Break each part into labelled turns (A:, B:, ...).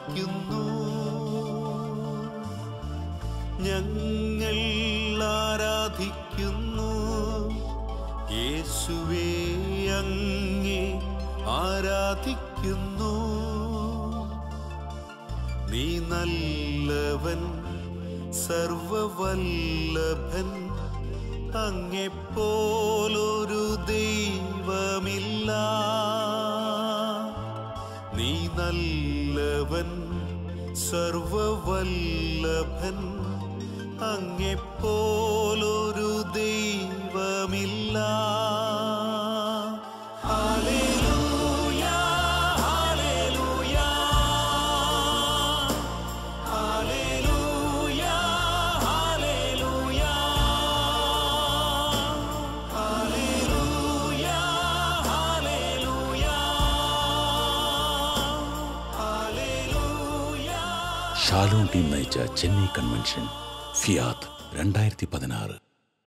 A: ആരാധിക്കുന്നു ഞങ്ങൾ ആരാധിക്കുന്നു യേശുവേ അങ്ങേ ആരാധിക്കുന്നു നീ നല്ലവൻ സർവവല്ലഭൻ അങ്ങെപ്പോലൊരു ദൈവമില്ല നീ നല്ലവൻ സർവവല്ലഭൻ അങ്ങെപ്പോലൊരു ദൈവമില്ല ഹല്ലേലൂയ ഹല്ലേലൂയ ഹല്ലേലൂയ ഹല്ലേലൂയ ഹല്ലേലൂയ ഹല്ലേലൂയ ഹല്ലേലൂയ
B: ഷാലോൺ ടീം നയിച്ച ചെന്നൈ കൺവെൻഷൻ ഫിയാത്ത് രണ്ടായിരത്തി പതിനാറ്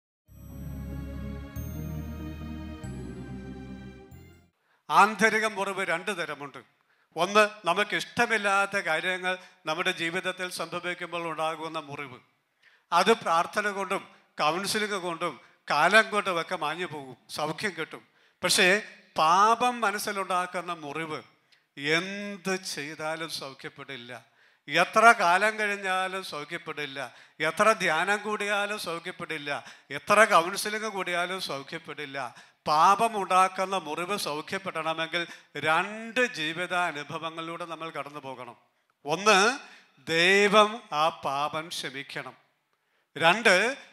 C: ആന്തരിക മുറിവ് രണ്ട് തരമുണ്ട് ഒന്ന് നമുക്ക് ഇഷ്ടമില്ലാത്ത കാര്യങ്ങൾ നമ്മുടെ ജീവിതത്തിൽ സംഭവിക്കുമ്പോൾ ഉണ്ടാകുന്ന മുറിവ് അത് പ്രാർത്ഥന കൊണ്ടും കൗൺസിലിംഗ് കൊണ്ടും കാലം കൊണ്ടും ഒക്കെ മാഞ്ഞു പോകും സൗഖ്യം കിട്ടും പക്ഷേ പാപം മനസ്സിലുണ്ടാക്കുന്ന മുറിവ് എന്ത് ചെയ്താലും സൗഖ്യപ്പെടില്ല എത്ര കാലം കഴിഞ്ഞാലും സൗഖ്യപ്പെടില്ല എത്ര ധ്യാനം കൂടിയാലും സൗഖ്യപ്പെടില്ല എത്ര കൗൺസിലിംഗ് കൂടിയാലും സൗഖ്യപ്പെടില്ല പാപം ഉണ്ടാക്കുന്ന മുറിവ് സൗഖ്യപ്പെടണമെങ്കിൽ രണ്ട് ജീവിത അനുഭവങ്ങളിലൂടെ നമ്മൾ കടന്നു പോകണം ഒന്ന് ദൈവം ആ പാപം ക്ഷമിക്കണം രണ്ട്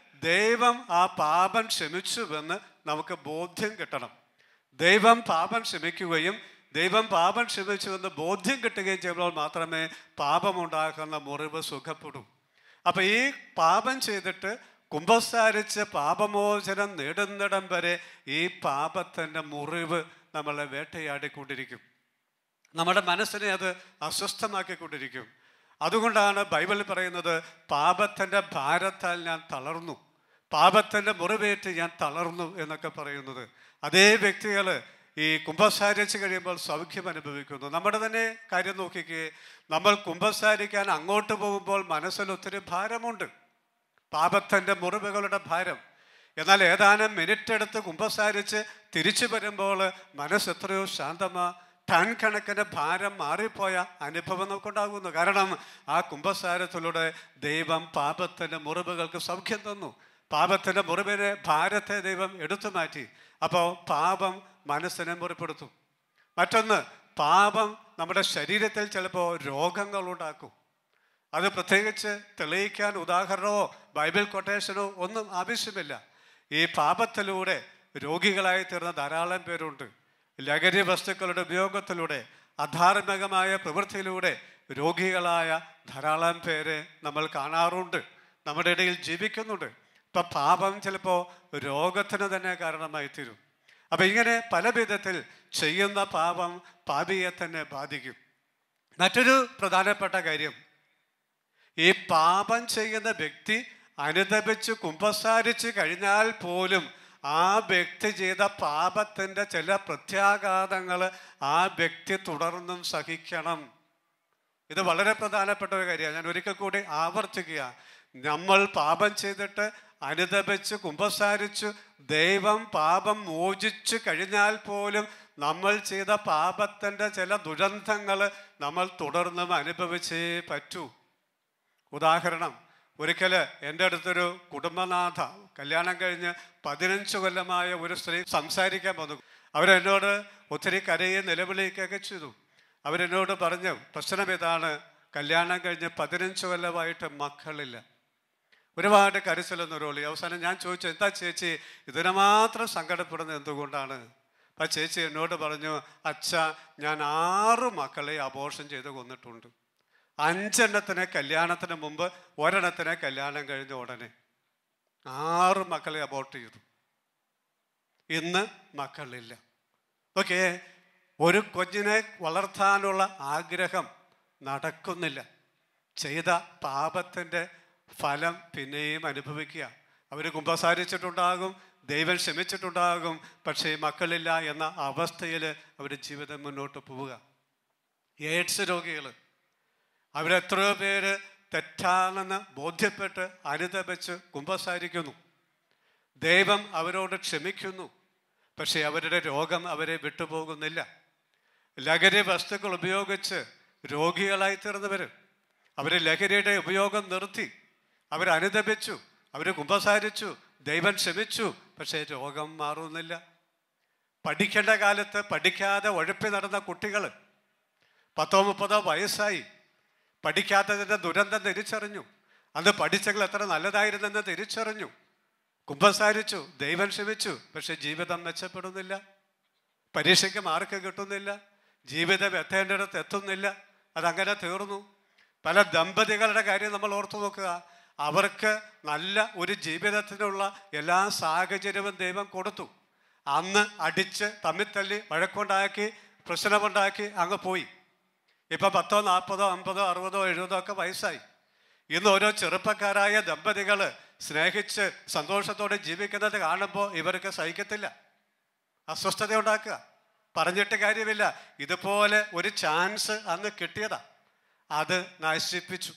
C: ദൈവം ആ പാപം ക്ഷമിച്ചുവെന്ന് നമുക്ക് ബോധ്യം കിട്ടണം ദൈവം പാപം ക്ഷമിക്കുകയും ദൈവം പാപം ക്ഷമിച്ചുവെന്ന് ബോധ്യം കിട്ടുകയും ചെയ്യുമ്പോൾ മാത്രമേ പാപമുണ്ടാക്കുന്ന മുറിവ് സുഖപ്പെടൂ അപ്പൊ ഈ പാപം ചെയ്തിട്ട് കുമ്പസാരിച്ച് പാപമോചനം നേടുന്നിടം വരെ ഈ പാപത്തിൻ്റെ മുറിവ് നമ്മളെ വേട്ടയാടിക്കൊണ്ടിരിക്കും നമ്മുടെ മനസ്സിനെ അത് അസ്വസ്ഥമാക്കിക്കൊണ്ടിരിക്കും അതുകൊണ്ടാണ് ബൈബിൾ പറയുന്നത് പാപത്തിൻ്റെ ഭാരത്താൽ ഞാൻ തളർന്നു പാപത്തിൻ്റെ മുറിവേറ്റ് ഞാൻ തളർന്നു എന്നൊക്കെ പറയുന്നത് അതേ വ്യക്തികൾ ഈ കുംഭസാരിച്ച് കഴിയുമ്പോൾ സൗഖ്യം അനുഭവിക്കുന്നു നമ്മുടെ തന്നെ കാര്യം നോക്കിക്കേ നമ്മൾ കുംഭസാരിക്കാൻ അങ്ങോട്ട് പോകുമ്പോൾ മനസ്സിൽ ഒത്തിരി ഭാരമുണ്ട് പാപത്തിൻ്റെ മുറിവുകളുടെ ഭാരം എന്നാൽ ഏതാനും മിനിറ്റ് എടുത്ത് കുമ്പസാരിച്ച് തിരിച്ചു വരുമ്പോൾ മനസ്സ് എത്രയോ ശാന്തമാ ടൺ കണക്കിന് ഭാരം മാറിപ്പോയ അനുഭവം നമുക്കുണ്ടാകുന്നു കാരണം ആ കുംഭസാരത്തിലൂടെ ദൈവം പാപത്തിൻ്റെ മുറിവുകൾക്ക് സൗഖ്യം തന്നു പാപത്തിൻ്റെ മുറിവിനെ ഭാരത്തെ ദൈവം എടുത്തു മാറ്റി അപ്പോൾ പാപം മനസ്സിനെ മുറിപ്പെടുത്തും മറ്റൊന്ന് പാപം നമ്മുടെ ശരീരത്തിൽ ചിലപ്പോൾ രോഗങ്ങൾ ഉണ്ടാക്കും അത് പ്രത്യേകിച്ച് തെളിയിക്കാൻ ഉദാഹരണമോ ബൈബിൾ കൊട്ടേഷനോ ഒന്നും ആവശ്യമില്ല ഈ പാപത്തിലൂടെ രോഗികളായി തീർന്ന ധാരാളം പേരുണ്ട് ലഹരി വസ്തുക്കളുടെ ഉപയോഗത്തിലൂടെ അധാർമികമായ പ്രവൃത്തിയിലൂടെ രോഗികളായ ധാരാളം പേരെ നമ്മൾ കാണാറുണ്ട് നമ്മുടെ ഇടയിൽ ജീവിക്കുന്നുണ്ട് ഇപ്പം പാപം ചിലപ്പോൾ രോഗത്തിന് തന്നെ കാരണമായി തീരും അപ്പം ഇങ്ങനെ പല വിധത്തിൽ ചെയ്യുന്ന പാപം പാപിയെ തന്നെ ബാധിക്കും മറ്റൊരു പ്രധാനപ്പെട്ട കാര്യം ഈ പാപം ചെയ്യുന്ന വ്യക്തി അനുദപിച്ച് കുമ്പസാരിച്ച് കഴിഞ്ഞാൽ പോലും ആ വ്യക്തി ചെയ്ത പാപത്തിൻ്റെ ചില പ്രത്യാഘാതങ്ങൾ ആ വ്യക്തി തുടർന്നും സഹിക്കണം ഇത് വളരെ പ്രധാനപ്പെട്ട ഒരു കാര്യമാണ് ഞാൻ ഒരിക്കൽ കൂടി ആവർത്തിക്കുക നമ്മൾ പാപം ചെയ്തിട്ട് അനുദപിച്ച് കുമ്പസാരിച്ചു ദൈവം പാപം മോചിച്ചു കഴിഞ്ഞാൽ പോലും നമ്മൾ ചെയ്ത പാപത്തിൻ്റെ ചില ദുരന്തങ്ങൾ നമ്മൾ തുടർന്നും അനുഭവിച്ചേ പറ്റൂ ഉദാഹരണം ഒരിക്കൽ എൻ്റെ അടുത്തൊരു കുടുംബനാഥ കല്യാണം കഴിഞ്ഞ് പതിനഞ്ച് കൊല്ലമായ ഒരു സ്ത്രീ സംസാരിക്കാൻ വന്നു അവരെന്നോട് ഒത്തിരി കരയുകയും നിലവിളിക്കുകയൊക്കെ ചെയ്തു അവരെന്നോട് പറഞ്ഞു പ്രശ്നം ഇതാണ് കല്യാണം കഴിഞ്ഞ് പതിനഞ്ച് കൊല്ലമായിട്ട് മക്കളില്ല ഒരുപാട് കരുസലെന്നൊരോളി അവസാനം ഞാൻ ചോദിച്ചു എന്താ ചേച്ചി ഇതിനെ മാത്രം സങ്കടപ്പെടുന്നത് എന്തുകൊണ്ടാണ് അപ്പം ചേച്ചി എന്നോട് പറഞ്ഞു അച്ഛ ഞാൻ ആറ് മക്കളെ അബോർഷൻ ചെയ്ത് കൊന്നിട്ടുണ്ട് അഞ്ചെണ്ണത്തിനെ കല്യാണത്തിന് മുമ്പ് ഒരെണ്ണത്തിനെ കല്യാണം കഴിഞ്ഞ ഉടനെ ആറ് മക്കളെ അബോർട്ട് ചെയ്തു ഇന്ന് മക്കളില്ല ഓക്കെ ഒരു കുഞ്ഞിനെ വളർത്താനുള്ള ആഗ്രഹം നടക്കുന്നില്ല ചെയ്ത പാപത്തിൻ്റെ ഫലം പിന്നെയും അനുഭവിക്കുക അവർ കുമ്പസാരിച്ചിട്ടുണ്ടാകും ദൈവം ക്ഷമിച്ചിട്ടുണ്ടാകും പക്ഷേ മക്കളില്ല എന്ന അവസ്ഥയിൽ അവർ ജീവിതം മുന്നോട്ട് പോവുക എയ്ഡ്സ് രോഗികൾ അവരെത്രയോ പേര് തെറ്റാണെന്ന് ബോധ്യപ്പെട്ട് അനുതപിച്ച് കുമ്പസാരിക്കുന്നു ദൈവം അവരോട് ക്ഷമിക്കുന്നു പക്ഷേ അവരുടെ രോഗം അവരെ വിട്ടുപോകുന്നില്ല ലഹരി വസ്തുക്കൾ ഉപയോഗിച്ച് രോഗികളായി തീർന്നവർ അവർ ലഹരിയുടെ ഉപയോഗം നിർത്തി അവർ അനുദപിച്ചു അവർ കുമ്പസാരിച്ചു ദൈവം ക്ഷമിച്ചു പക്ഷേ രോഗം മാറുന്നില്ല പഠിക്കേണ്ട കാലത്ത് പഠിക്കാതെ ഉഴപ്പി നടന്ന കുട്ടികൾ പത്തോ മുപ്പതോ വയസ്സായി പഠിക്കാത്തതിൻ്റെ ദുരന്തം തിരിച്ചറിഞ്ഞു അന്ന് പഠിച്ചെങ്കിൽ എത്ര നല്ലതായിരുന്നെന്ന് തിരിച്ചറിഞ്ഞു കുമ്പസാരിച്ചു ദൈവം ക്ഷമിച്ചു പക്ഷെ ജീവിതം മെച്ചപ്പെടുന്നില്ല പരീക്ഷയ്ക്ക് മാർക്ക് കിട്ടുന്നില്ല ജീവിതം എത്തേണ്ടിടത്ത് എത്തുന്നില്ല അതങ്ങനെ തീർന്നു പല ദമ്പതികളുടെ കാര്യം നമ്മൾ ഓർത്തു നോക്കുക അവർക്ക് നല്ല ഒരു ജീവിതത്തിനുള്ള എല്ലാ സാഹചര്യവും ദൈവം കൊടുത്തു അന്ന് അടിച്ച് തമ്മിത്തല്ലി വഴക്കുണ്ടാക്കി പ്രശ്നമുണ്ടാക്കി അങ്ങ് പോയി ഇപ്പം പത്തോ നാൽപ്പതോ അമ്പതോ അറുപതോ എഴുപതോ ഒക്കെ വയസ്സായി ഇന്ന് ഓരോ ചെറുപ്പക്കാരായ ദമ്പതികൾ സ്നേഹിച്ച് സന്തോഷത്തോടെ ജീവിക്കുന്നത് കാണുമ്പോൾ ഇവർക്ക് സഹിക്കത്തില്ല അസ്വസ്ഥത ഉണ്ടാക്കുക പറഞ്ഞിട്ട് കാര്യമില്ല ഇതുപോലെ ഒരു ചാൻസ് അന്ന് കിട്ടിയതാ അത് നശിപ്പിച്ചു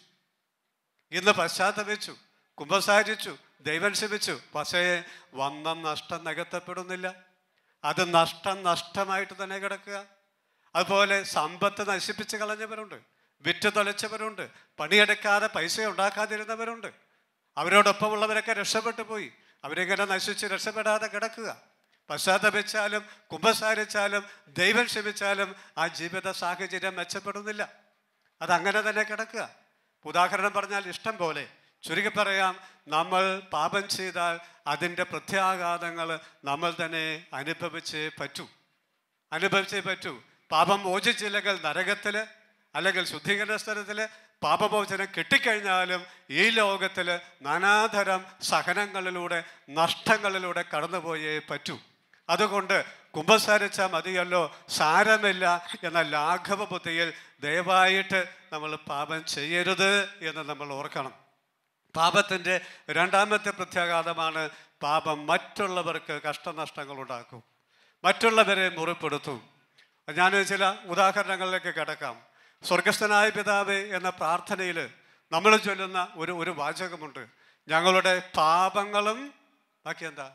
C: ഇന്ന് പശ്ചാത്തപിച്ചു കുമ്പസാരിച്ചു ദൈവം ക്ഷമിച്ചു പക്ഷേ വന്ന നഷ്ടം നികത്തപ്പെടുന്നില്ല അത് നഷ്ടം നഷ്ടമായിട്ട് തന്നെ കിടക്കുക അതുപോലെ സമ്പത്ത് നശിപ്പിച്ച് കളഞ്ഞവരുണ്ട് വിറ്റ് തൊലച്ചവരുണ്ട് പണിയെടുക്കാതെ പൈസ ഉണ്ടാക്കാതിരുന്നവരുണ്ട് അവരോടൊപ്പമുള്ളവരൊക്കെ രക്ഷപ്പെട്ടു പോയി അവരിങ്ങനെ നശിച്ച് രക്ഷപ്പെടാതെ കിടക്കുക പശ്ചാത്തപിച്ചാലും കുമ്പസാരിച്ചാലും ദൈവം ക്ഷമിച്ചാലും ആ ജീവിത സാഹചര്യം മെച്ചപ്പെടുന്നില്ല അതങ്ങനെ തന്നെ കിടക്കുക ഉദാഹരണം പറഞ്ഞാൽ ഇഷ്ടം പോലെ ചുരുക്കി പറയാം നമ്മൾ പാപം ചെയ്താൽ അതിൻ്റെ പ്രത്യാഘാതങ്ങൾ നമ്മൾ തന്നെ അനുഭവിച്ചേ പറ്റൂ അനുഭവിച്ചേ പറ്റൂ പാപം മോചിച്ചില്ലെങ്കിൽ നരകത്തിൽ അല്ലെങ്കിൽ ശുദ്ധീകരണ സ്ഥലത്തിൽ പാപമോചനം കിട്ടിക്കഴിഞ്ഞാലും ഈ ലോകത്തിൽ നാനാതരം സഹനങ്ങളിലൂടെ നഷ്ടങ്ങളിലൂടെ കടന്നുപോയേ പറ്റൂ അതുകൊണ്ട് കുമ്പസാരിച്ചാൽ മതിയല്ലോ സാരമില്ല എന്ന ലാഘവ ബുദ്ധിയിൽ ദയവായിട്ട് നമ്മൾ പാപം ചെയ്യരുത് എന്ന് നമ്മൾ ഓർക്കണം പാപത്തിൻ്റെ രണ്ടാമത്തെ പ്രത്യാഘാതമാണ് പാപം മറ്റുള്ളവർക്ക് കഷ്ടനഷ്ടങ്ങൾ ഉണ്ടാക്കും മറ്റുള്ളവരെ മുറിപ്പെടുത്തും ഞാൻ ചില ഉദാഹരണങ്ങളിലേക്ക് കിടക്കാം സ്വർഗസ്ഥനായ പിതാവേ എന്ന പ്രാർത്ഥനയിൽ നമ്മൾ ചൊല്ലുന്ന ഒരു ഒരു വാചകമുണ്ട് ഞങ്ങളുടെ പാപങ്ങളും ബാക്കി എന്താ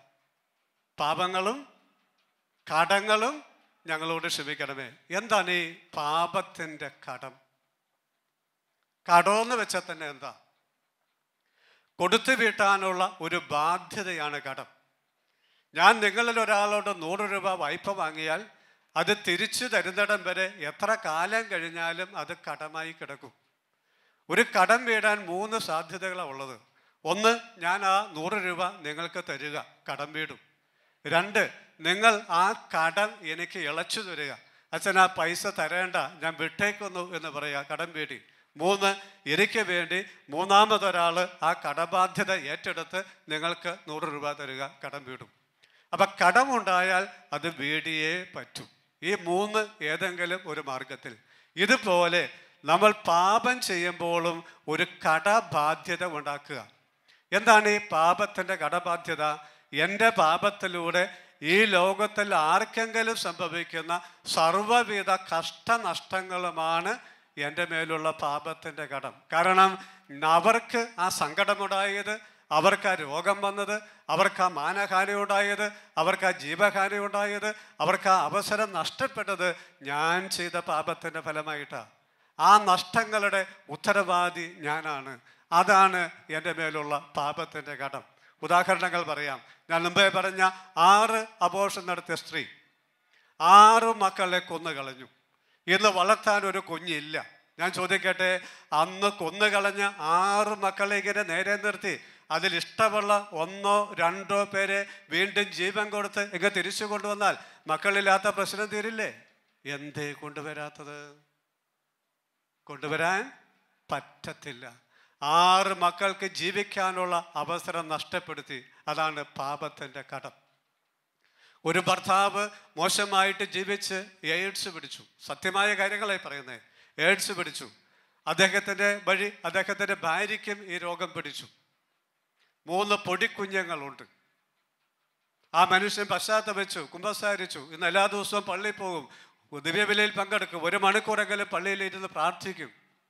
C: പാപങ്ങളും കടങ്ങളും ഞങ്ങളോട് ക്ഷമിക്കണമേ എന്താണ് ഈ പാപത്തിൻ്റെ കടം കടമെന്ന് വെച്ചാൽ തന്നെ എന്താ കൊടുത്തു വീട്ടാനുള്ള ഒരു ബാധ്യതയാണ് കടം ഞാൻ നിങ്ങളിൽ ഒരാളോട് നൂറ് രൂപ വായ്പ വാങ്ങിയാൽ അത് തിരിച്ചു തരുന്നിടം വരെ എത്ര കാലം കഴിഞ്ഞാലും അത് കടമായി കിടക്കും ഒരു കടം വീടാൻ മൂന്ന് സാധ്യതകളാണ് ഉള്ളത് ഒന്ന് ഞാൻ ആ നൂറ് രൂപ നിങ്ങൾക്ക് തരിക കടം വീടും രണ്ട് നിങ്ങൾ ആ കടം എനിക്ക് ഇളച്ചു തരിക അച്ഛൻ ആ പൈസ തരേണ്ട ഞാൻ വിട്ടേക്കുന്നു എന്ന് പറയുക കടം വീടി മൂന്ന് എനിക്ക് വേണ്ടി മൂന്നാമതൊരാൾ ആ കടബാധ്യത ഏറ്റെടുത്ത് നിങ്ങൾക്ക് നൂറ് രൂപ തരിക കടം വീടും അപ്പം കടമുണ്ടായാൽ അത് വീടിയേ പറ്റൂ ഈ മൂന്ന് ഏതെങ്കിലും ഒരു മാർഗത്തിൽ ഇതുപോലെ നമ്മൾ പാപം ചെയ്യുമ്പോഴും ഒരു കടബാധ്യത ഉണ്ടാക്കുക എന്താണ് ഈ പാപത്തിൻ്റെ കടബാധ്യത എൻ്റെ പാപത്തിലൂടെ ഈ ലോകത്തിൽ ആർക്കെങ്കിലും സംഭവിക്കുന്ന സർവ്വവിധ കഷ്ടനഷ്ടങ്ങളുമാണ് എൻ്റെ മേലുള്ള പാപത്തിൻ്റെ കടം കാരണം അവർക്ക് ആ സങ്കടമുണ്ടായത് അവർക്ക് ആ രോഗം വന്നത് അവർക്ക് ആ മാനഹാനി ഉണ്ടായത് അവർക്ക് ആ ജീവഹാനി ഉണ്ടായത് അവർക്ക് ആ അവസരം നഷ്ടപ്പെട്ടത് ഞാൻ ചെയ്ത പാപത്തിൻ്റെ ഫലമായിട്ടാണ് ആ നഷ്ടങ്ങളുടെ ഉത്തരവാദി ഞാനാണ് അതാണ് എൻ്റെ മേലുള്ള പാപത്തിൻ്റെ കടം ഉദാഹരണങ്ങൾ പറയാം ഞാൻ മുമ്പേ പറഞ്ഞ ആറ് അബോഷം നടത്തിയ സ്ത്രീ ആറ് മക്കളെ കൊന്നു കളഞ്ഞു ഇന്ന് വളർത്താൻ ഒരു കുഞ്ഞില്ല ഞാൻ ചോദിക്കട്ടെ അന്ന് കൊന്നുകളഞ്ഞ ആറ് മക്കളെ ഇങ്ങനെ നേരെ നിർത്തി അതിൽ ഇഷ്ടമുള്ള ഒന്നോ രണ്ടോ പേരെ വീണ്ടും ജീവൻ കൊടുത്ത് ഇങ്ങ് തിരിച്ചു കൊണ്ടുവന്നാൽ മക്കളില്ലാത്ത പ്രശ്നം തീരില്ലേ എന്തേ കൊണ്ടുവരാത്തത് കൊണ്ടുവരാൻ പറ്റത്തില്ല ആറ് മക്കൾക്ക് ജീവിക്കാനുള്ള അവസരം നഷ്ടപ്പെടുത്തി അതാണ് പാപത്തിൻ്റെ കടം ഒരു ഭർത്താവ് മോശമായിട്ട് ജീവിച്ച് എയ്ഡ്സ് പിടിച്ചു സത്യമായ കാര്യങ്ങളായി പറയുന്നത് എയ്ഡ്സ് പിടിച്ചു അദ്ദേഹത്തിൻ്റെ വഴി അദ്ദേഹത്തിൻ്റെ ഭാര്യയ്ക്കും ഈ രോഗം പിടിച്ചു മൂന്ന് പൊടിക്കുഞ്ഞുങ്ങളുണ്ട് ആ മനുഷ്യൻ പശ്ചാത്തപിച്ചു കുമ്പസാരിച്ചു ഇന്ന് എല്ലാ ദിവസവും പള്ളിയിൽ പോകും ദിവ്യവിലയിൽ പങ്കെടുക്കും ഒരു മണിക്കൂറെങ്കിലും പള്ളിയിൽ ഇരുന്ന് പ്രാർത്ഥിക്കും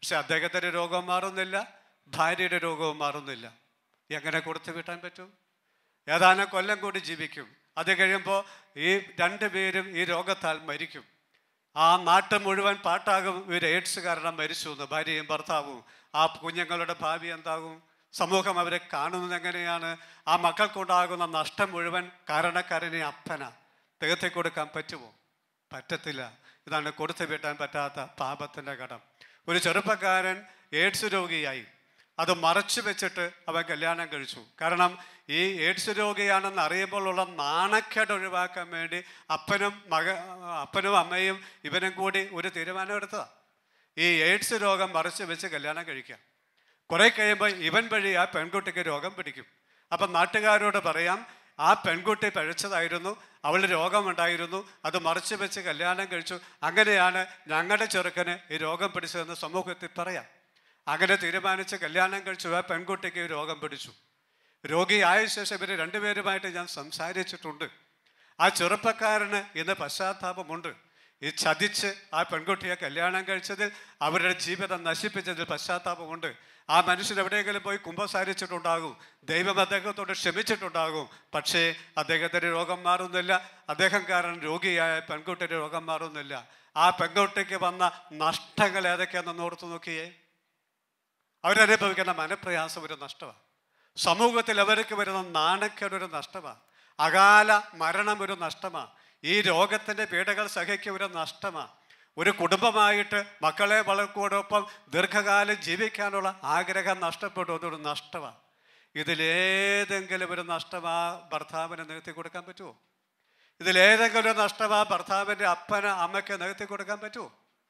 C: പക്ഷെ അദ്ദേഹത്തിൻ്റെ രോഗം മാറുന്നില്ല ഭാര്യയുടെ രോഗവും മാറുന്നില്ല എങ്ങനെ കൊടുത്തു വീട്ടാൻ പറ്റും ഏതാനും കൊല്ലം കൂടി ജീവിക്കും അത് കഴിയുമ്പോൾ ഈ രണ്ടുപേരും ഈ രോഗത്താൽ മരിക്കും ആ നാട്ടം മുഴുവൻ പാട്ടാകും ഇവർ എയ്ഡ്സ് കാരണം മരിച്ചു എന്ന് ഭാര്യയും ഭർത്താവും ആ കുഞ്ഞുങ്ങളുടെ ഭാവി എന്താകും സമൂഹം അവരെ കാണുന്നത് എങ്ങനെയാണ് ആ മക്കൾക്കുണ്ടാകുന്ന നഷ്ടം മുഴുവൻ കാരണക്കാരനെ അപ്പന തികത്തി കൊടുക്കാൻ പറ്റുമോ പറ്റത്തില്ല ഇതാണ് കൊടുത്തു വീട്ടാൻ പറ്റാത്ത പാപത്തിൻ്റെ കടം ഒരു ചെറുപ്പക്കാരൻ എയ്ഡ്സ് രോഗിയായി അത് മറച്ചു വെച്ചിട്ട് അവൻ കല്യാണം കഴിച്ചു കാരണം ഈ എയ്ഡ്സ് രോഗിയാണെന്ന് അറിയുമ്പോഴുള്ള നാണക്കേട് ഒഴിവാക്കാൻ വേണ്ടി അപ്പനും മക അപ്പനും അമ്മയും ഇവനും കൂടി ഒരു തീരുമാനം എടുത്തതാണ് ഈ എയ്ഡ്സ് രോഗം മറച്ചു വെച്ച് കല്യാണം കഴിക്കാം കുറെ കഴിയുമ്പോൾ ഇവൻ വഴി ആ പെൺകുട്ടിക്ക് രോഗം പിടിക്കും അപ്പം നാട്ടുകാരോട് പറയാം ആ പെൺകുട്ടി പഴച്ചതായിരുന്നു അവൾ രോഗമുണ്ടായിരുന്നു അത് മറച്ചു വെച്ച് കല്യാണം കഴിച്ചു അങ്ങനെയാണ് ഞങ്ങളുടെ ചെറുക്കന് ഈ രോഗം പിടിച്ചതെന്ന് സമൂഹത്തിൽ പറയാം അങ്ങനെ തീരുമാനിച്ച് കല്യാണം കഴിച്ചു ആ പെൺകുട്ടിക്ക് ഈ രോഗം പിടിച്ചു രോഗിയായ ശേഷം ഇവർ രണ്ടുപേരുമായിട്ട് ഞാൻ സംസാരിച്ചിട്ടുണ്ട് ആ ചെറുപ്പക്കാരന് ഇന്ന് പശ്ചാത്താപമുണ്ട് ഈ ചതിച്ച് ആ പെൺകുട്ടിയെ കല്യാണം കഴിച്ചതിൽ അവരുടെ ജീവിതം നശിപ്പിച്ചതിൽ പശ്ചാത്താപമുണ്ട് ആ മനുഷ്യൻ എവിടെയെങ്കിലും പോയി കുമ്പസാരിച്ചിട്ടുണ്ടാകും ദൈവം അദ്ദേഹത്തോട് ക്ഷമിച്ചിട്ടുണ്ടാകും പക്ഷേ അദ്ദേഹത്തിൻ്റെ രോഗം മാറുന്നില്ല അദ്ദേഹം കാരണം രോഗിയായ പെൺകുട്ടിയുടെ രോഗം മാറുന്നില്ല ആ പെൺകുട്ടിക്ക് വന്ന നഷ്ടങ്ങൾ ഏതൊക്കെയാണെന്ന് ഓർത്തു നോക്കിയേ അവരനുഭവിക്കുന്ന മനപ്രയാസം ഒരു നഷ്ടമാണ് സമൂഹത്തിൽ അവർക്ക് വരുന്ന നാണക്കേട് ഒരു നഷ്ടമാണ് അകാല മരണം ഒരു നഷ്ടമാണ് ഈ രോഗത്തിൻ്റെ പീഡകൾ സഹിക്കുക ഒരു നഷ്ടമാണ് ഒരു കുടുംബമായിട്ട് മക്കളെ വളർക്കോടൊപ്പം ദീർഘകാലം ജീവിക്കാനുള്ള ആഗ്രഹം നഷ്ടപ്പെട്ടു അതൊരു നഷ്ടമാണ് ഇതിലേതെങ്കിലും ഒരു നഷ്ടമാ ഭർത്താവിന് നികത്തി കൊടുക്കാൻ പറ്റുമോ ഇതിലേതെങ്കിലും ഒരു നഷ്ടമാ ഭർത്താവിൻ്റെ അപ്പന് അമ്മയ്ക്ക് നികത്തി കൊടുക്കാൻ പറ്റുമോ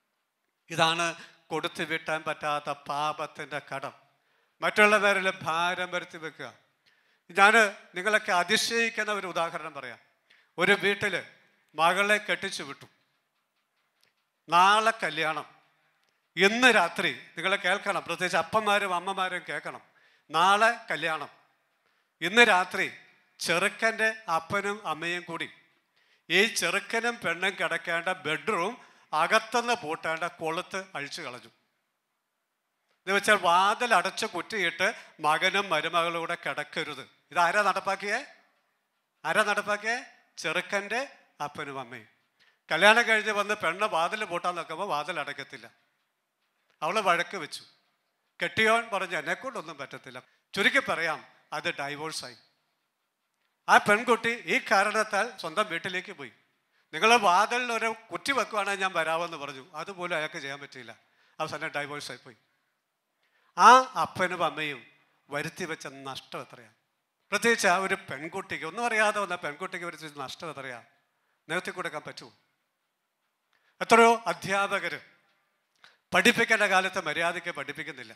C: ഇതാണ് കൊടുത്തു വിട്ടാൻ പറ്റാത്ത പാപത്തിൻ്റെ കടം മറ്റുള്ളവരിൽ ഭാരം വരുത്തി വെക്കുക ഞാൻ നിങ്ങളൊക്കെ അതിശയിക്കുന്ന ഒരു ഉദാഹരണം പറയാം ഒരു വീട്ടിൽ മകളെ കെട്ടിച്ചു വിട്ടു നാളെ കല്യാണം ഇന്ന് രാത്രി നിങ്ങൾ കേൾക്കണം പ്രത്യേകിച്ച് അപ്പന്മാരും അമ്മമാരും കേൾക്കണം നാളെ കല്യാണം ഇന്ന് രാത്രി ചെറുക്കൻ്റെ അപ്പനും അമ്മയും കൂടി ഈ ചെറുക്കനും പെണ്ണും കിടക്കേണ്ട ബെഡ്റൂം അകത്തുനിന്ന് പൂട്ടേണ്ട കൊളുത്ത് അഴിച്ചു കളഞ്ഞു എന്ന് വെച്ചാൽ വാതിൽ അടച്ച് കുറ്റിയിട്ട് മകനും മരുമകളും കൂടെ കിടക്കരുത് ഇത് ആരാ നടപ്പാക്കിയേ ആരാ നടപ്പാക്കിയേ ചെറുക്കൻ്റെ അപ്പനും അമ്മയും കല്യാണം കഴിഞ്ഞ് വന്ന് പെണ്ണ് വാതിൽ പൂട്ടാൻ നോക്കുമ്പോൾ വാതിൽ അടയ്ക്കത്തില്ല അവള് വഴക്ക് വെച്ചു കെട്ടിയോൻ പറഞ്ഞു എന്നെ കൊണ്ടൊന്നും പറ്റത്തില്ല ചുരുക്കി പറയാം അത് ഡൈവോഴ്സായി ആ പെൺകുട്ടി ഈ കാരണത്താൽ സ്വന്തം വീട്ടിലേക്ക് പോയി നിങ്ങൾ വാതിലിൽ ഒരു കുറ്റി വെക്കുവാണെങ്കിൽ ഞാൻ വരാമെന്ന് പറഞ്ഞു അതുപോലും അയാൾക്ക് ചെയ്യാൻ പറ്റിയില്ല അവസാനം ഡൈവോഴ്സായി പോയി ആ അപ്പനും അമ്മയും വരുത്തി വെച്ച നഷ്ടം എത്രയാണ് പ്രത്യേകിച്ച് ആ ഒരു പെൺകുട്ടിക്ക് ഒന്നും അറിയാതെ വന്ന പെൺകുട്ടിക്ക് വരുത്തി വെച്ച നഷ്ടം എത്രയാണ് നികത്തി കൊടുക്കാൻ പറ്റുമോ എത്രയോ അധ്യാപകർ പഠിപ്പിക്കേണ്ട കാലത്ത് മര്യാദയ്ക്ക് പഠിപ്പിക്കുന്നില്ല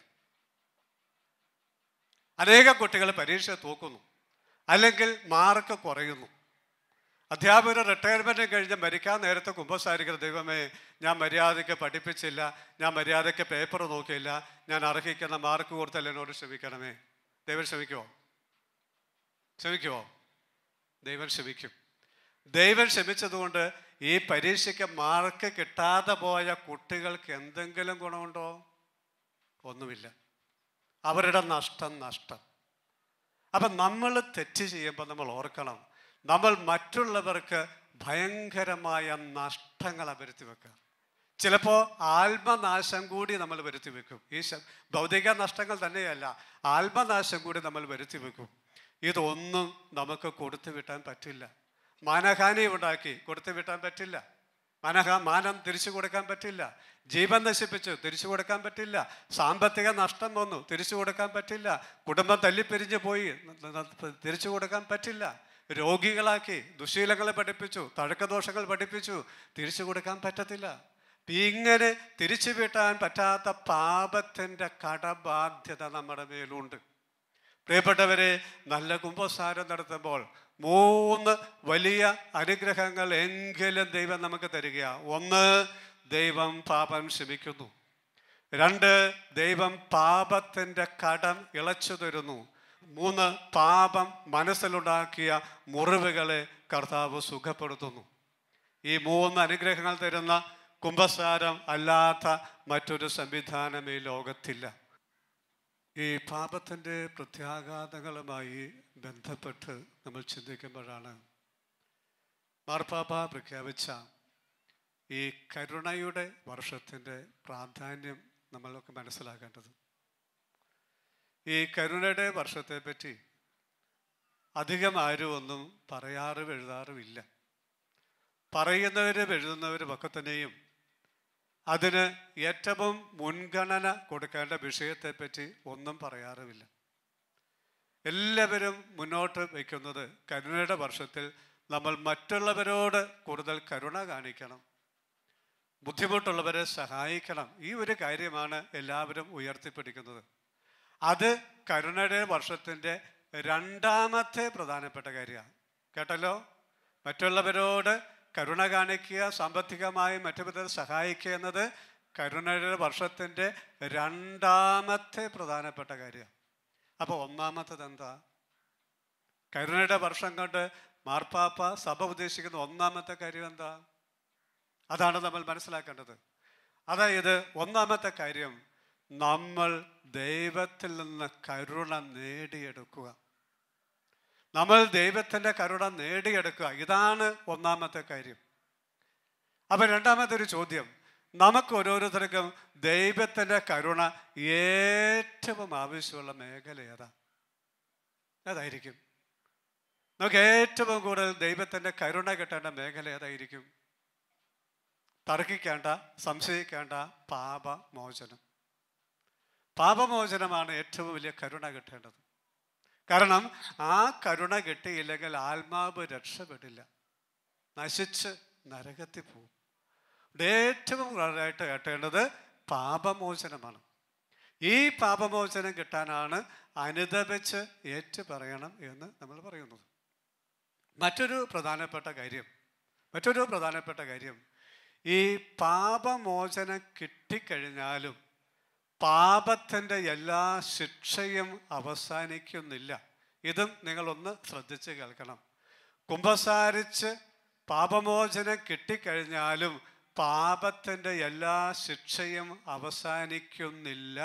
C: അനേകം കുട്ടികൾ പരീക്ഷ തോക്കുന്നു അല്ലെങ്കിൽ മാർക്ക് കുറയുന്നു അധ്യാപകർ റിട്ടയർമെൻറ്റ് കഴിഞ്ഞ് മരിക്കാൻ നേരത്തെ കുമ്പസാരിക്കുന്ന ദൈവമേ ഞാൻ മര്യാദയ്ക്ക് പഠിപ്പിച്ചില്ല ഞാൻ മര്യാദയ്ക്ക് പേപ്പർ നോക്കിയില്ല ഞാൻ അർഹിക്കുന്ന മാർക്ക് കൊടുത്തല്ല എന്നോട് ക്ഷമിക്കണമേ ദൈവം ക്ഷമിക്കുമോ ക്ഷമിക്കുമോ ദൈവം ക്ഷമിക്കും ദൈവം ക്ഷമിച്ചതുകൊണ്ട് ഈ പരീക്ഷയ്ക്ക് മാർക്ക് കിട്ടാതെ പോയ കുട്ടികൾക്ക് എന്തെങ്കിലും ഗുണമുണ്ടോ ഒന്നുമില്ല അവരുടെ നഷ്ടം നഷ്ടം അപ്പം നമ്മൾ തെറ്റ് ചെയ്യുമ്പോൾ നമ്മൾ ഓർക്കണം നമ്മൾ മറ്റുള്ളവർക്ക് ഭയങ്കരമായ നഷ്ടങ്ങൾ വരുത്തി വെക്കുക ചിലപ്പോൾ ആത്മനാശം കൂടി നമ്മൾ വരുത്തി വെക്കും ഈ ശ- ഭൗതിക നഷ്ടങ്ങൾ തന്നെയല്ല ആത്മനാശം കൂടി നമ്മൾ വരുത്തി വെക്കും ഇതൊന്നും നമുക്ക് കൊടുത്തു വിട്ടാൻ പറ്റില്ല മാനഹാനി ഉണ്ടാക്കി കൊടുത്തു വിട്ടാൻ പറ്റില്ല മാനഹ മാനം തിരിച്ചു കൊടുക്കാൻ പറ്റില്ല ജീവൻ നശിപ്പിച്ചു തിരിച്ചു കൊടുക്കാൻ പറ്റില്ല സാമ്പത്തിക നഷ്ടം വന്നു തിരിച്ചു കൊടുക്കാൻ പറ്റില്ല കുടുംബം തല്ലിപ്പിരിഞ്ഞു പോയി ന- ന- തിരിച്ചു കൊടുക്കാൻ പറ്റില്ല രോഗികളാക്കി ദുശീലങ്ങളെ പഠിപ്പിച്ചു തഴക്കദോഷങ്ങൾ പഠിപ്പിച്ചു തിരിച്ചു കൊടുക്കാൻ പറ്റത്തില്ല ഇങ്ങനെ തിരിച്ചു വീട്ടാൻ പറ്റാത്ത പാപത്തിൻ്റെ കടബാധ്യത നമ്മുടെ മേലുണ്ട് പ്രിയപ്പെട്ടവരെ നല്ല കുംഭസാരം നടത്തുമ്പോൾ മൂന്ന് വലിയ അനുഗ്രഹങ്ങൾ എങ്കിലും ദൈവം നമുക്ക് തരിക ഒന്ന് ദൈവം പാപം ക്ഷമിക്കുന്നു രണ്ട് ദൈവം പാപത്തിൻ്റെ കടം ഇളച്ചു തരുന്നു മൂന്ന് പാപം മനസ്സിലുണ്ടാക്കിയ മുറിവുകളെ കർത്താവ് സുഖപ്പെടുത്തുന്നു ഈ മൂന്ന് അനുഗ്രഹങ്ങൾ തരുന്ന കുംഭസാരം അല്ലാത്ത മറ്റൊരു സംവിധാനം ഈ ലോകത്തില്ല ഈ പാപത്തിൻ്റെ പ്രത്യാഘാതങ്ങളുമായി ബന്ധപ്പെട്ട് നമ്മൾ ചിന്തിക്കുമ്പോഴാണ് മാർപ്പാപ്പ പ്രഖ്യാപിച്ച ഈ കരുണയുടെ വർഷത്തിൻ്റെ പ്രാധാന്യം നമ്മളൊക്കെ മനസ്സിലാക്കേണ്ടത് ഈ കരുണയുടെ വർഷത്തെപ്പറ്റി അധികം ആരും ഒന്നും പറയാറും എഴുതാറുമില്ല പറയുന്നവരും എഴുതുന്നവരും ഒക്കെ തന്നെയും അതിന് ഏറ്റവും മുൻഗണന കൊടുക്കേണ്ട വിഷയത്തെപ്പറ്റി ഒന്നും പറയാറുമില്ല എല്ലാവരും മുന്നോട്ട് വയ്ക്കുന്നത് കരുണയുടെ വർഷത്തിൽ നമ്മൾ മറ്റുള്ളവരോട് കൂടുതൽ കരുണ കാണിക്കണം ബുദ്ധിമുട്ടുള്ളവരെ സഹായിക്കണം ഈ ഒരു കാര്യമാണ് എല്ലാവരും ഉയർത്തിപ്പിടിക്കുന്നത് അത് കരുണയുടെ വർഷത്തിൻ്റെ രണ്ടാമത്തെ പ്രധാനപ്പെട്ട കാര്യമാണ് കേട്ടല്ലോ മറ്റുള്ളവരോട് കരുണ കാണിക്കുക സാമ്പത്തികമായി മറ്റു വിധത്തിൽ സഹായിക്കുക എന്നത് കരുണയുടെ വർഷത്തിൻ്റെ രണ്ടാമത്തെ പ്രധാനപ്പെട്ട കാര്യമാണ് അപ്പോൾ ഒന്നാമത്തത് എന്താ കരുണയുടെ വർഷം കൊണ്ട് മാർപ്പാപ്പ സഭ ഉദ്ദേശിക്കുന്ന ഒന്നാമത്തെ കാര്യം എന്താ അതാണ് നമ്മൾ മനസ്സിലാക്കേണ്ടത് അതായത് ഒന്നാമത്തെ കാര്യം നമ്മൾ ദൈവത്തിൽ നിന്ന് കരുണ നേടിയെടുക്കുക നമ്മൾ ദൈവത്തിൻ്റെ കരുണ നേടിയെടുക്കുക ഇതാണ് ഒന്നാമത്തെ കാര്യം അപ്പം രണ്ടാമത്തെ ഒരു ചോദ്യം നമുക്ക് ഓരോരുത്തർക്കും ദൈവത്തിൻ്റെ കരുണ ഏറ്റവും ആവശ്യമുള്ള മേഖല ഏതാ ഏതായിരിക്കും നമുക്ക് ഏറ്റവും കൂടുതൽ ദൈവത്തിൻ്റെ കരുണ കിട്ടേണ്ട മേഖല ഏതായിരിക്കും തർക്കിക്കേണ്ട സംശയിക്കേണ്ട പാപമോചനം പാപമോചനമാണ് ഏറ്റവും വലിയ കരുണ കിട്ടേണ്ടത് കാരണം ആ കരുണ കിട്ടിയില്ലെങ്കിൽ ആത്മാവ് രക്ഷപ്പെടില്ല നശിച്ച് നരകത്തിൽ പോകും ഇവിടെ ഏറ്റവും കൂടുതലായിട്ട് കേട്ടേണ്ടത് പാപമോചനമാണ് ഈ പാപമോചനം കിട്ടാനാണ് അനുദപിച്ച് ഏറ്റു പറയണം എന്ന് നമ്മൾ പറയുന്നത് മറ്റൊരു പ്രധാനപ്പെട്ട കാര്യം മറ്റൊരു പ്രധാനപ്പെട്ട കാര്യം ഈ പാപമോചനം കിട്ടിക്കഴിഞ്ഞാലും പാപത്തിൻ്റെ എല്ലാ ശിക്ഷയും അവസാനിക്കുന്നില്ല ഇതും നിങ്ങളൊന്ന് ശ്രദ്ധിച്ച് കേൾക്കണം കുമ്പസാരിച്ച് പാപമോചനം കിട്ടിക്കഴിഞ്ഞാലും പാപത്തിൻ്റെ എല്ലാ ശിക്ഷയും അവസാനിക്കുന്നില്ല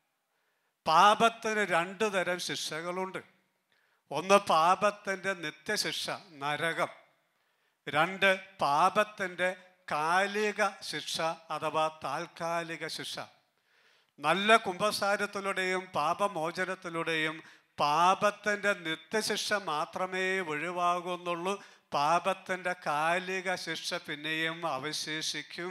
C: പാപത്തിന് രണ്ടു തരം ശിക്ഷകളുണ്ട് ഒന്ന് പാപത്തിൻ്റെ നിത്യശിക്ഷ നരകം രണ്ട് പാപത്തിൻ്റെ കാലിക ശിക്ഷ അഥവാ താൽക്കാലിക ശിക്ഷ നല്ല കുംഭസാരത്തിലൂടെയും പാപമോചനത്തിലൂടെയും പാപത്തിൻ്റെ നിത്യശിക്ഷ മാത്രമേ ഒഴിവാകുന്നുള്ളൂ പാപത്തിൻ്റെ കാലിക ശിക്ഷ പിന്നെയും അവശേഷിക്കും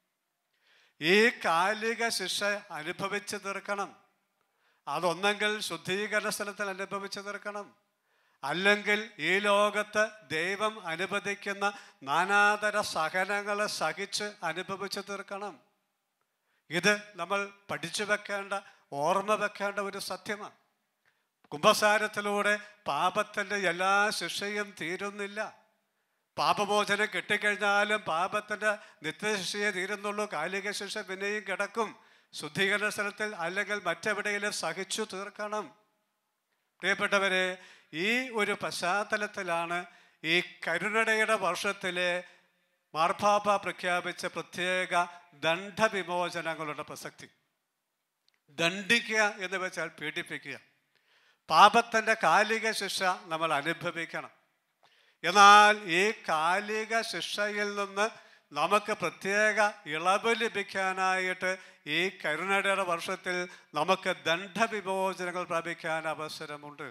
C: ഈ കാലിക ശിക്ഷ അനുഭവിച്ചു തീർക്കണം അതൊന്നെങ്കിൽ ശുദ്ധീകരണ സ്ഥലത്തിൽ അനുഭവിച്ചു തീർക്കണം അല്ലെങ്കിൽ ഈ ലോകത്ത് ദൈവം അനുവദിക്കുന്ന നാനാതര സഹനങ്ങളെ സഹിച്ച് അനുഭവിച്ചു തീർക്കണം ഇത് നമ്മൾ പഠിച്ചു വെക്കേണ്ട ഓർമ്മ വെക്കേണ്ട ഒരു സത്യമാണ് കുംഭസാരത്തിലൂടെ പാപത്തിൻ്റെ എല്ലാ ശിക്ഷയും തീരുന്നില്ല പാപമോചനം കിട്ടിക്കഴിഞ്ഞാലും പാപത്തിൻ്റെ നിത്യശിക്ഷയെ തീരുന്നുള്ളൂ കാലിക ശിക്ഷ പിന്നെയും കിടക്കും ശുദ്ധീകരണ സ്ഥലത്തിൽ അല്ലെങ്കിൽ മറ്റെവിടെയെങ്കിലും സഹിച്ചു തീർക്കണം പ്രിയപ്പെട്ടവരെ ഈ ഒരു പശ്ചാത്തലത്തിലാണ് ഈ കരുണയുടെ വർഷത്തിലെ മാർപ്പാപ്പ പ്രഖ്യാപിച്ച പ്രത്യേക ദണ്ഡവിമോചനങ്ങളുടെ പ്രസക്തി ദണ്ഡിക്കുക എന്ന് വെച്ചാൽ പീഡിപ്പിക്കുക പാപത്തിൻ്റെ കാലിക ശിക്ഷ നമ്മൾ അനുഭവിക്കണം എന്നാൽ ഈ കാലിക ശിക്ഷയിൽ നിന്ന് നമുക്ക് പ്രത്യേക ഇളവ് ലഭിക്കാനായിട്ട് ഈ കരുണയുടെ വർഷത്തിൽ നമുക്ക് ദണ്ഡവിമോചനങ്ങൾ പ്രാപിക്കാൻ അവസരമുണ്ട്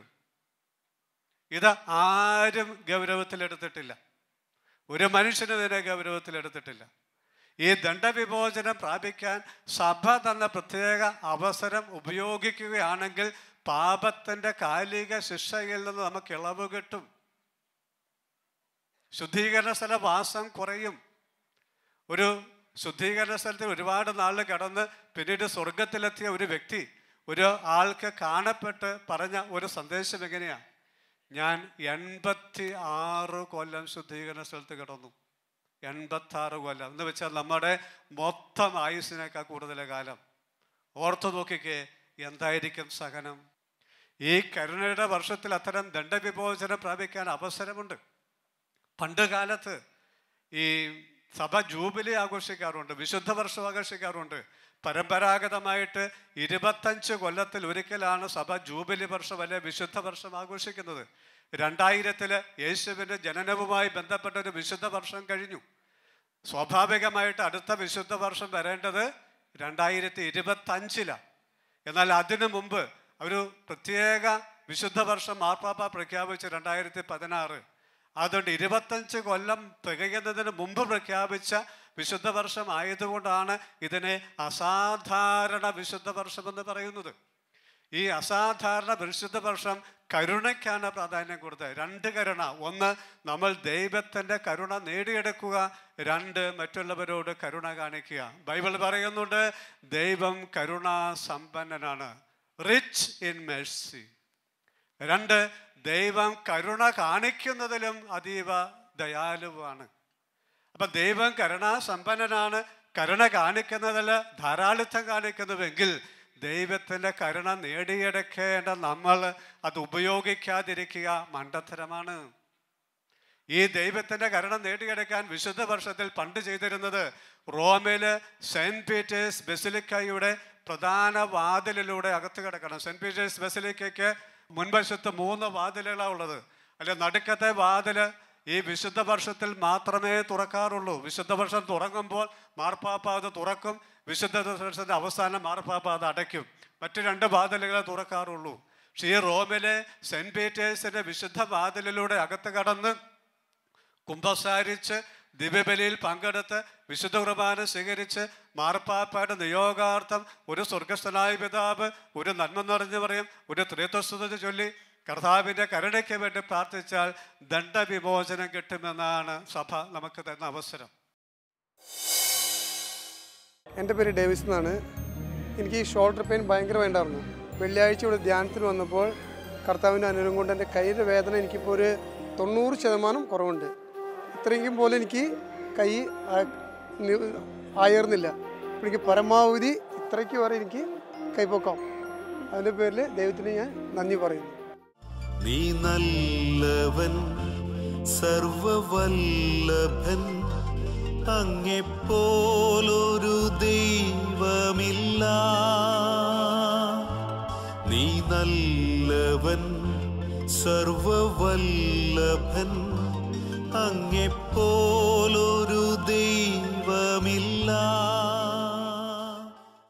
C: ഇത് ആരും ഗൗരവത്തിലെടുത്തിട്ടില്ല ഒരു മനുഷ്യന് ഇതിനെ ഗൗരവത്തിലെടുത്തിട്ടില്ല ഈ ദണ്ഡവിമോചനം പ്രാപിക്കാൻ സഭ തന്ന പ്രത്യേക അവസരം ഉപയോഗിക്കുകയാണെങ്കിൽ പാപത്തിൻ്റെ കാലിക ശിക്ഷയിൽ നിന്ന് നമുക്ക് ഇളവ് കിട്ടും ശുദ്ധീകരണ സ്ഥല വാസം കുറയും ഒരു ശുദ്ധീകരണ സ്ഥലത്തിൽ ഒരുപാട് നാൾ കടന്ന് പിന്നീട് സ്വർഗത്തിലെത്തിയ ഒരു വ്യക്തി ഒരു ആൾക്ക് കാണപ്പെട്ട് പറഞ്ഞ ഒരു സന്ദേശം എങ്ങനെയാണ് ഞാൻ എൺപത്തി ആറ് കൊല്ലം ശുദ്ധീകരണ സ്ഥലത്ത് കിടന്നു എൺപത്തി ആറ് കൊല്ലം എന്ന് വെച്ചാൽ നമ്മുടെ മൊത്തം ആയുസ്സിനേക്കാൾ കൂടുതൽ കാലം ഓർത്തു നോക്കിക്കേ എന്തായിരിക്കും സഹനം ഈ കരുണയുടെ വർഷത്തിൽ അത്തരം ദണ്ഡവിമോചനം പ്രാപിക്കാൻ അവസരമുണ്ട് പണ്ട് കാലത്ത് ഈ സഭ ജൂബിലി ആഘോഷിക്കാറുണ്ട് വിശുദ്ധ വർഷം ആഘോഷിക്കാറുണ്ട് പരമ്പരാഗതമായിട്ട് ഇരുപത്തഞ്ച് കൊല്ലത്തിൽ ഒരിക്കലാണ് സഭ ജൂബിലി വർഷം അല്ലെ വിശുദ്ധ വർഷം ആഘോഷിക്കുന്നത് രണ്ടായിരത്തില് യേശുവിൻ്റെ ജനനവുമായി ബന്ധപ്പെട്ട ഒരു വിശുദ്ധ വർഷം കഴിഞ്ഞു സ്വാഭാവികമായിട്ട് അടുത്ത വിശുദ്ധ വർഷം വരേണ്ടത് രണ്ടായിരത്തി ഇരുപത്തഞ്ചിലാണ് എന്നാൽ അതിനു മുമ്പ് ഒരു പ്രത്യേക വിശുദ്ധ വർഷം മാർപ്പാപ്പ പ്രഖ്യാപിച്ച് രണ്ടായിരത്തി പതിനാറ് അതുകൊണ്ട് ഇരുപത്തഞ്ച് കൊല്ലം തികയുന്നതിന് മുമ്പ് പ്രഖ്യാപിച്ച വിശുദ്ധ വർഷം ആയതുകൊണ്ടാണ് ഇതിനെ അസാധാരണ വിശുദ്ധ വർഷം എന്ന് പറയുന്നത് ഈ അസാധാരണ വിശുദ്ധ വർഷം കരുണയ്ക്കാണ് പ്രാധാന്യം കൊടുത്തത് രണ്ട് കരുണ ഒന്ന് നമ്മൾ ദൈവത്തിൻ്റെ കരുണ നേടിയെടുക്കുക രണ്ട് മറ്റുള്ളവരോട് കരുണ കാണിക്കുക ബൈബിൾ പറയുന്നുണ്ട് ദൈവം കരുണാ സമ്പന്നനാണ് റിച്ച് ഇൻ മെഴ്സി രണ്ട് ദൈവം കരുണ കാണിക്കുന്നതിലും അതീവ ദയാലുവാണ് അപ്പൊ ദൈവം കരുണാസമ്പന്നനാണ് കരുണ കാണിക്കുന്നതിൽ ധാരാളിത്തം കാണിക്കുന്നുവെങ്കിൽ ദൈവത്തിൻ്റെ കരുണ നേടിയെടുക്കേണ്ട നമ്മൾ അത് ഉപയോഗിക്കാതിരിക്കുക മണ്ടത്തരമാണ് ഈ ദൈവത്തിൻ്റെ കരുണ നേടിയെടുക്കാൻ വിശുദ്ധ വർഷത്തിൽ പണ്ട് ചെയ്തിരുന്നത് റോമില് സെൻറ്റ് പീറ്റേഴ്സ് ബെസിലിക്കയുടെ പ്രധാന വാതിലിലൂടെ അകത്ത് കിടക്കണം സെൻറ്റ് പീറ്റേഴ്സ് ബെസിലിക്കയ്ക്ക് മുൻവശത്ത് മൂന്ന് വാതിലുകളാണ് ഉള്ളത് അല്ലെ നടുക്കത്തെ വാതില് ഈ വിശുദ്ധ വർഷത്തിൽ മാത്രമേ തുറക്കാറുള്ളൂ വിശുദ്ധ വർഷം തുറങ്ങുമ്പോൾ മാർപ്പാപ്പ അത് തുറക്കും വിശുദ്ധ വർഷത്തിന്റെ അവസാനം മാർപ്പാപ്പ അത് അടയ്ക്കും മറ്റു രണ്ട് വാതിലുകളെ തുറക്കാറുള്ളൂ പക്ഷേ ഈ റോമിലെ സെൻറ്റ് പീറ്റേഴ്സിന്റെ വിശുദ്ധ വാതിലിലൂടെ അകത്ത് കടന്ന് കുംഭസാരിച്ച് ദിവ്യബലിയിൽ പങ്കെടുത്ത് വിശുദ്ധ കുർബാന സ്വീകരിച്ച് മാർപ്പാപ്പയുടെ നിയോഗാർത്ഥം ഒരു സ്വർഗസ്ഥനായ പിതാവ് ഒരു നന്മ നിറഞ്ഞു പറയും ഒരു ത്രിത്വസ്തുത ചൊല്ലി കർത്താവിൻ്റെ കരുണയ്ക്ക് വേണ്ടി പ്രാർത്ഥിച്ചാൽ ദണ്ഡവിമോചനം കിട്ടുമെന്നാണ് സഭ നമുക്ക് തന്ന അവസരം
D: എൻ്റെ പേര് ഡേവിസ് എന്നാണ് എനിക്ക് ഈ ഷോൾഡർ പെയിൻ ഭയങ്കരമായിട്ടുണ്ടായിരുന്നു വെള്ളിയാഴ്ച ഇവിടെ ധ്യാനത്തിന് വന്നപ്പോൾ കർത്താവിൻ്റെ അനുഗ്രഹം കൊണ്ട് എൻ്റെ കൈയുടെ വേദന എനിക്കിപ്പോൾ ഒരു തൊണ്ണൂറ് ശതമാനം കുറവുണ്ട് ഇത്രയെങ്കിലും പോലും എനിക്ക് കൈ ആ- നി- ആയേർന്നില്ല അപ്പോൾ എനിക്ക് പരമാവധി ഇത്രയ്ക്ക് വരെ എനിക്ക് കൈപ്പൊക്കാം അതിൻ്റെ പേരിൽ ദൈവത്തിന് ഞാൻ നന്ദി പറയുന്നു
A: നീ നല്ലവൻ സർവവല്ലഭൻ അങ്ങെപ്പോലൊരു ദൈവമില്ല നീ നല്ലവൻ സർവവല്ലഭൻ അങ്ങെപ്പോ